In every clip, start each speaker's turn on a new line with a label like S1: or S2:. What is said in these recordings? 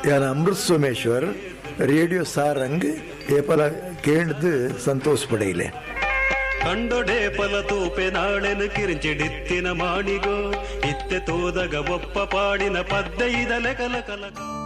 S1: यान अमृत सोमेश्वर रेडियो सारंग ये पला केंद्र संतोष पड़ेले
S2: ಕಂಡೊಡೆ ಫಲ ತೂಪೆ ನಾಳೆನು ಕಿರಿಂಚಿಡಿತ್ತಿನ ಮಾಣಿಗೋ ಇತ್ತೆ ತೋದಗ ಒಪ್ಪ ಪಾಡಿನ ಪದ್ಯ ಇದಲೆ ಕಲ ಕಲ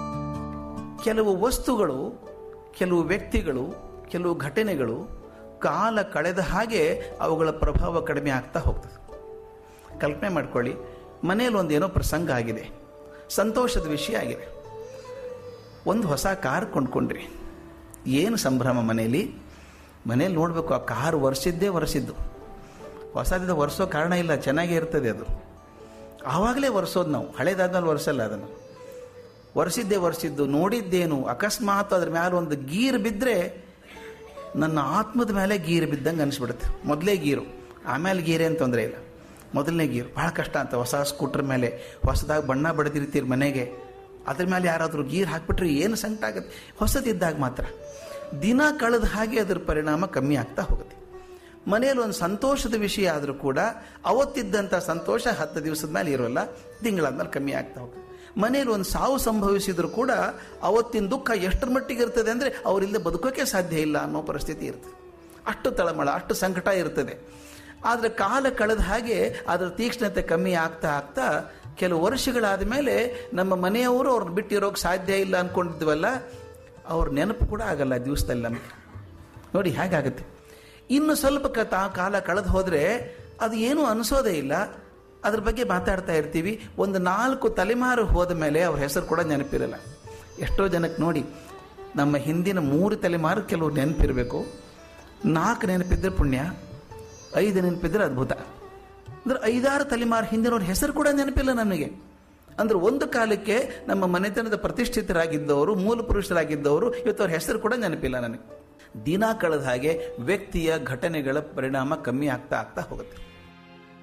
S3: ಕೆಲವು ವಸ್ತುಗಳು ಕೆಲವು ವ್ಯಕ್ತಿಗಳು ಕೆಲವು ಘಟನೆಗಳು ಕಾಲ ಕಳೆದ ಹಾಗೆ ಅವುಗಳ ಪ್ರಭಾವ ಕಡಿಮೆ ಆಗ್ತಾ ಹೋಗ್ತದೆ ಕಲ್ಪನೆ ಮಾಡ್ಕೊಳ್ಳಿ ಮನೆಯಲ್ಲಿ ಒಂದು ಏನೋ ಪ್ರಸಂಗ ಆಗಿದೆ ಸಂತೋಷದ ವಿಷಯ ಆಗಿದೆ ಒಂದು ಹೊಸ ಕಾರ್ ಕೊಂಡ್ಕೊಂಡ್ರಿ ಏನು ಸಂಭ್ರಮ ಮನೆಯಲ್ಲಿ ಮನೇಲಿ ನೋಡಬೇಕು ಆ ಕಾರ್ ವರ್ಷಿದ್ದೇ ವರ್ಷಿದ್ದು ಹೊಸದಿದ್ದ ವರ್ಷೋ ಕಾರಣ ಇಲ್ಲ ಚೆನ್ನಾಗೇ ಇರ್ತದೆ ಅದು ಆವಾಗಲೇ ಒರೆಸೋದು ನಾವು ಹಳೇದಾದ್ಮೇಲೆ ಒರೆಸಲ್ಲ ಅದನ್ನು ಒರೆಸಿದ್ದೇ ಒರೆಸಿದ್ದು ನೋಡಿದ್ದೇನು ಅಕಸ್ಮಾತ್ ಅದ್ರ ಮೇಲೆ ಒಂದು ಗೀರ್ ಬಿದ್ದರೆ ನನ್ನ ಆತ್ಮದ ಮೇಲೆ ಗೀರ್ ಬಿದ್ದಂಗೆ ಅನಿಸ್ಬಿಡುತ್ತೆ ಮೊದಲೇ ಗೀರು ಆಮೇಲೆ ಗೀರೆ ಅಂತ ತೊಂದರೆ ಇಲ್ಲ ಮೊದಲನೇ ಗೀರು ಭಾಳ ಕಷ್ಟ ಅಂತ ಹೊಸ ಸ್ಕೂಟ್ರ್ ಮೇಲೆ ಹೊಸದಾಗಿ ಬಣ್ಣ ಬಡ್ದಿರ್ತೀರಿ ಮನೆಗೆ ಅದ್ರ ಮೇಲೆ ಯಾರಾದರೂ ಗೀರ್ ಹಾಕ್ಬಿಟ್ರೆ ಏನು ಸಂಕಟ ಆಗುತ್ತೆ ಹೊಸದಿದ್ದಾಗ ಮಾತ್ರ ದಿನ ಕಳೆದ ಹಾಗೆ ಅದರ ಪರಿಣಾಮ ಕಮ್ಮಿ ಆಗ್ತಾ ಹೋಗುತ್ತೆ ಮನೆಯಲ್ಲಿ ಒಂದು ಸಂತೋಷದ ವಿಷಯ ಆದರೂ ಕೂಡ ಅವತ್ತಿದ್ದಂಥ ಸಂತೋಷ ಹತ್ತು ದಿವಸದ ಮೇಲೆ ಇರೋಲ್ಲ ತಿಂಗಳಾದ್ಮೇಲೆ ಕಮ್ಮಿ ಆಗ್ತಾ ಹೋಗುತ್ತೆ ಮನೆಯಲ್ಲಿ ಒಂದು ಸಾವು ಸಂಭವಿಸಿದ್ರು ಕೂಡ ಅವತ್ತಿನ ದುಃಖ ಎಷ್ಟರ ಮಟ್ಟಿಗೆ ಇರ್ತದೆ ಅಂದರೆ ಅವರಿಂದ ಬದುಕೋಕೆ ಸಾಧ್ಯ ಇಲ್ಲ ಅನ್ನೋ ಪರಿಸ್ಥಿತಿ ಇರ್ತದೆ ಅಷ್ಟು ತಳಮಳ ಅಷ್ಟು ಸಂಕಟ ಇರ್ತದೆ ಆದರೆ ಕಾಲ ಕಳೆದ ಹಾಗೆ ಅದರ ತೀಕ್ಷ್ಣತೆ ಕಮ್ಮಿ ಆಗ್ತಾ ಆಗ್ತಾ ಕೆಲವು ವರ್ಷಗಳಾದ ಮೇಲೆ ನಮ್ಮ ಮನೆಯವರು ಅವ್ರನ್ನ ಬಿಟ್ಟಿರೋಕೆ ಸಾಧ್ಯ ಇಲ್ಲ ಅಂದ್ಕೊಂಡಿದ್ವಲ್ಲ ಅವ್ರ ನೆನಪು ಕೂಡ ಆಗಲ್ಲ ಆ ದಿವಸದಲ್ಲಿ ನಮಗೆ ನೋಡಿ ಹೇಗಾಗುತ್ತೆ ಇನ್ನು ಸ್ವಲ್ಪ ಕ ತಾ- ಕಾಲ ಕಳೆದು ಹೋದರೆ ಅದು ಏನೂ ಅನಿಸೋದೇ ಇಲ್ಲ ಅದ್ರ ಬಗ್ಗೆ ಮಾತಾಡ್ತಾ ಇರ್ತೀವಿ ಒಂದು ನಾಲ್ಕು ತಲೆಮಾರು ಹೋದ ಮೇಲೆ ಅವ್ರ ಹೆಸರು ಕೂಡ ನೆನಪಿರಲ್ಲ ಎಷ್ಟೋ ಜನಕ್ಕೆ ನೋಡಿ ನಮ್ಮ ಹಿಂದಿನ ಮೂರು ತಲೆಮಾರು ಕೆಲವು ನೆನಪಿರಬೇಕು ನಾಲ್ಕು ನೆನಪಿದ್ರೆ ಪುಣ್ಯ ಐದು ನೆನಪಿದ್ರೆ ಅದ್ಭುತ ಅಂದ್ರೆ ಐದಾರು ತಲೆಮಾರು ಹಿಂದಿನವ್ರ ಹೆಸರು ಕೂಡ ನೆನಪಿಲ್ಲ ನನಗೆ ಅಂದ್ರೆ ಒಂದು ಕಾಲಕ್ಕೆ ನಮ್ಮ ಮನೆತನದ ಪ್ರತಿಷ್ಠಿತರಾಗಿದ್ದವರು ಮೂಲ ಪುರುಷರಾಗಿದ್ದವರು ಇವತ್ತು ಅವ್ರ ಹೆಸರು ಕೂಡ ನೆನಪಿಲ್ಲ ನನಗೆ ದಿನ ಕಳೆದ ಹಾಗೆ ವ್ಯಕ್ತಿಯ ಘಟನೆಗಳ ಪರಿಣಾಮ ಕಮ್ಮಿ ಆಗ್ತಾ ಆಗ್ತಾ ಹೋಗುತ್ತೆ